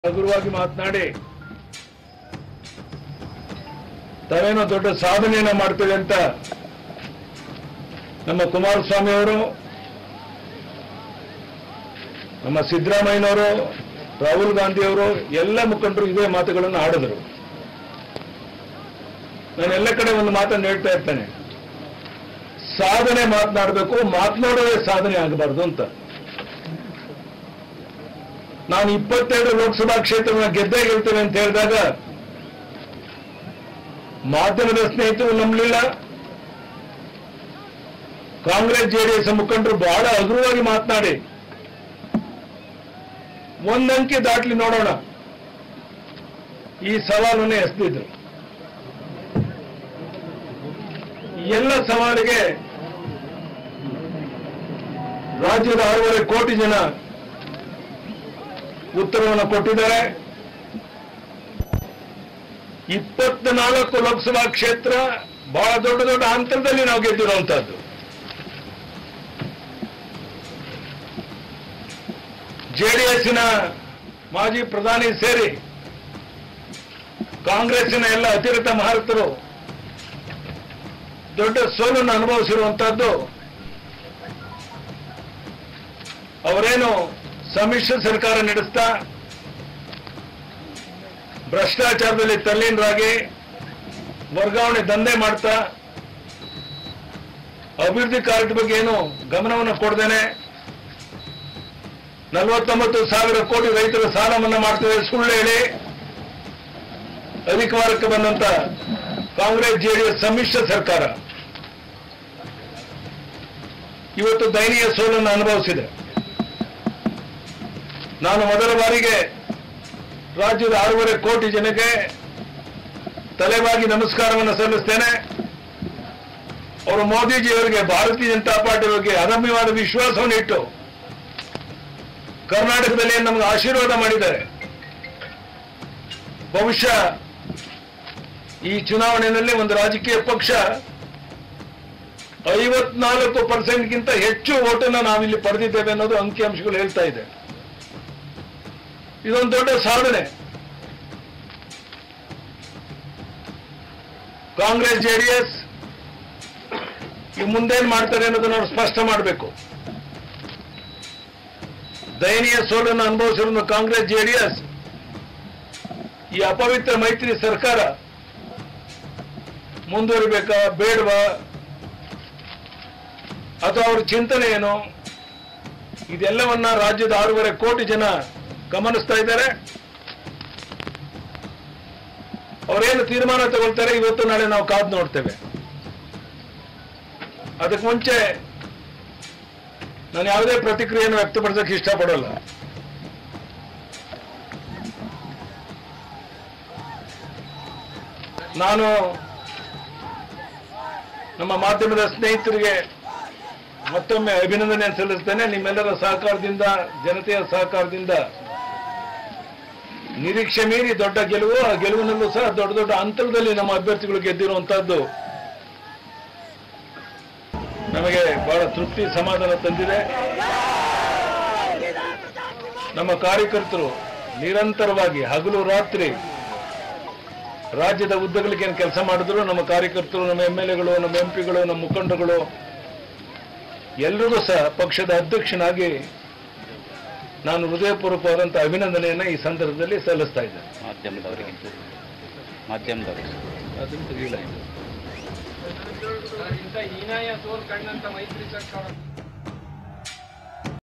ಹಗುರವಾಗಿ ಮಾತನಾಡಿ ತಾವೇನೋ ದೊಡ್ಡ ಸಾಧನೆಯನ್ನ ಮಾಡ್ತೇವೆ ಅಂತ ನಮ್ಮ ಕುಮಾರಸ್ವಾಮಿ ಅವರು ನಮ್ಮ ಸಿದ್ದರಾಮಯ್ಯನವರು ರಾಹುಲ್ ಗಾಂಧಿ ಅವರು ಎಲ್ಲ ಮುಖಂಡರು ಇದೇ ಮಾತುಗಳನ್ನು ಆಡಿದರು ನಾನು ಎಲ್ಲ ಕಡೆ ಒಂದು ಮಾತನ್ನು ಹೇಳ್ತಾ ಇರ್ತೇನೆ ಸಾಧನೆ ಮಾತನಾಡಬೇಕು ಮಾತನಾಡೋದೇ ಸಾಧನೆ ಆಗಬಾರ್ದು ಅಂತ ನಾನು ಇಪ್ಪತ್ತೆರಡು ಲೋಕಸಭಾ ಕ್ಷೇತ್ರನ ಗೆದ್ದೇ ಗೆಲ್ತೇನೆ ಅಂತ ಹೇಳಿದಾಗ ಮಾಧ್ಯಮದ ಸ್ನೇಹಿತರು ನಂಬಲಿಲ್ಲ ಕಾಂಗ್ರೆಸ್ ಜೆಡಿಎಸ್ ಮುಖಂಡರು ಬಹಳ ಹಗುರವಾಗಿ ಮಾತನಾಡಿ ಒಂದಂಕಿ ದಾಟ್ಲಿ ನೋಡೋಣ ಈ ಸವಾಲನ್ನು ಎಸೆದಿದ್ರು ಎಲ್ಲ ಸವಾಲಿಗೆ ರಾಜ್ಯದ ಆರೂವರೆ ಕೋಟಿ ಜನ ಉತ್ತರವನ್ನು ಕೊಟ್ಟಿದ್ದಾರೆ ಇಪ್ಪತ್ನಾಲ್ಕು ಲೋಕಸಭಾ ಕ್ಷೇತ್ರ ಬಹಳ ದೊಡ್ಡ ದೊಡ್ಡ ಅಂತರದಲ್ಲಿ ನಾವು ಗೆದ್ದಿರುವಂತಹದ್ದು ಜೆಡಿಎಸ್ನ ಮಾಜಿ ಪ್ರಧಾನಿ ಸೇರಿ ಕಾಂಗ್ರೆಸ್ಸಿನ ಎಲ್ಲ ಅತಿರಿಕ್ತ ಮಹಾರಥರು ದೊಡ್ಡ ಸೋಲನ್ನು ಅನುಭವಿಸಿರುವಂತಹದ್ದು ಅವರೇನು ಸಮ್ಮಿಶ್ರ ಸರ್ಕಾರ ನಡೆಸ್ತಾ ಭ್ರಷ್ಟಾಚಾರದಲ್ಲಿ ತಲ್ಲೀನರಾಗಿ ವರ್ಗಾವಣೆ ದಂಧೆ ಮಾಡ್ತಾ ಅಭಿವೃದ್ಧಿ ಕಾರ್ಯದ ಬಗ್ಗೆ ಏನು ಗಮನವನ್ನು ಕೊಡದೇನೆ ನಲವತ್ತೊಂಬತ್ತು ಸಾವಿರ ಕೋಟಿ ರೈತರ ಸಾಲ ಮನ್ನಾ ಮಾಡ್ತೇವೆ ಸುಳ್ಳು ಹೇಳಿ ಅಧಿಕಾರಕ್ಕೆ ಬಂದಂತ ಕಾಂಗ್ರೆಸ್ ಜೆಡಿಎಸ್ ಸಮ್ಮಿಶ್ರ ಸರ್ಕಾರ ಇವತ್ತು ದಯನೀಯ ಸೋಲನ್ನು ಅನುಭವಿಸಿದೆ ನಾನು ಮೊದಲ ಬಾರಿಗೆ ರಾಜ್ಯದ ಆರೂವರೆ ಕೋಟಿ ಜನಕ್ಕೆ ತಲೆಬಾಗಿ ನಮಸ್ಕಾರವನ್ನು ಸಲ್ಲಿಸ್ತೇನೆ ಅವರು ಮೋದಿಜಿಯವರಿಗೆ ಭಾರತೀಯ ಜನತಾ ಪಾರ್ಟಿ ಬಗ್ಗೆ ಅದಮ್ಯವಾದ ವಿಶ್ವಾಸವನ್ನು ಇಟ್ಟು ಕರ್ನಾಟಕದಲ್ಲಿ ನಮಗೆ ಆಶೀರ್ವಾದ ಮಾಡಿದ್ದಾರೆ ಬಹುಶಃ ಈ ಚುನಾವಣೆಯಲ್ಲಿ ಒಂದು ರಾಜಕೀಯ ಪಕ್ಷ ಐವತ್ನಾಲ್ಕು ಪರ್ಸೆಂಟ್ಗಿಂತ ಹೆಚ್ಚು ಓಟನ್ನು ನಾವಿಲ್ಲಿ ಪಡೆದಿದ್ದೇವೆ ಅನ್ನೋದು ಅಂಕಿಅಂಶಗಳು ಹೇಳ್ತಾ ಇದೆ ಇದೊಂದು ದೊಡ್ಡ ಸಾಧನೆ ಕಾಂಗ್ರೆಸ್ ಜೆಡಿಎಸ್ ಈ ಮುಂದೇನ್ ಮಾಡ್ತಾರೆ ಅನ್ನೋದನ್ನ ಅವ್ರು ಸ್ಪಷ್ಟ ಮಾಡಬೇಕು ದಯನೀಯ ಸೋಲನ್ನು ಅನುಭವಿಸಿರುವ ಕಾಂಗ್ರೆಸ್ ಜೆಡಿಎಸ್ ಈ ಅಪವಿತ್ರ ಮೈತ್ರಿ ಸರ್ಕಾರ ಮುಂದುವರಿಬೇಕಾ ಬೇಡವಾ ಅಥವಾ ಅವ್ರ ಚಿಂತನೆ ಏನು ಇದೆಲ್ಲವನ್ನ ರಾಜ್ಯದ ಆರೂವರೆ ಕೋಟಿ ಜನ ಗಮನಿಸ್ತಾ ಇದ್ದಾರೆ ಅವರೇನು ತೀರ್ಮಾನ ತಗೊಳ್ತಾರೆ ಇವತ್ತು ನಾಳೆ ನಾವು ಕಾದು ನೋಡ್ತೇವೆ ಅದಕ್ಕೆ ಮುಂಚೆ ನಾನು ಯಾವುದೇ ಪ್ರತಿಕ್ರಿಯೆಯನ್ನು ವ್ಯಕ್ತಪಡಿಸಕ್ಕೆ ಇಷ್ಟಪಡಲ್ಲ ನಾನು ನಮ್ಮ ಮಾಧ್ಯಮದ ಸ್ನೇಹಿತರಿಗೆ ಮತ್ತೊಮ್ಮೆ ಅಭಿನಂದನೆ ಸಲ್ಲಿಸ್ತೇನೆ ನಿಮ್ಮೆಲ್ಲರ ಸಹಕಾರದಿಂದ ಜನತೆಯ ಸಹಕಾರದಿಂದ ನಿರೀಕ್ಷೆ ಮೀರಿ ದೊಡ್ಡ ಗೆಲುವು ಆ ಗೆಲುವಿನಲ್ಲೂ ಸಹ ದೊಡ್ಡ ದೊಡ್ಡ ಅಂತರದಲ್ಲಿ ನಮ್ಮ ಅಭ್ಯರ್ಥಿಗಳು ಗೆದ್ದಿರುವಂತಹದ್ದು ನಮಗೆ ಬಹಳ ತೃಪ್ತಿ ಸಮಾಧಾನ ತಂದಿದೆ ನಮ್ಮ ಕಾರ್ಯಕರ್ತರು ನಿರಂತರವಾಗಿ ಹಗಲು ರಾತ್ರಿ ರಾಜ್ಯದ ಉದ್ದಗಲಿಕ್ಕೆ ಏನು ಕೆಲಸ ಮಾಡಿದ್ರು ನಮ್ಮ ಕಾರ್ಯಕರ್ತರು ನಮ್ಮ ಎಂ ಎಲ್ ಎಗಳು ನಮ್ಮ ಎಂಪಿಗಳು ನಮ್ಮ ಮುಖಂಡರುಗಳು ಎಲ್ರಿಗೂ ಸಹ ಪಕ್ಷದ ಅಧ್ಯಕ್ಷನಾಗಿ ನಾನು ಹೃದಯಪೂರ್ವಕವಾದಂಥ ಅಭಿನಂದನೆಯನ್ನು ಈ ಸಂದರ್ಭದಲ್ಲಿ ಸಲ್ಲಿಸ್ತಾ ಇದ್ದೇನೆ ಮಾಧ್ಯಮದವರಿಗೆ ಮಾಧ್ಯಮದವರಿಗೆ ಅದನ್ನು ತೆಗಿಲ್ಲ ಇಂಥ ಹೀನಾಯ ಸೋಲ್ ಕಂಡಂತ ಮೈತ್ರಿ ಸರ್ಕಾರ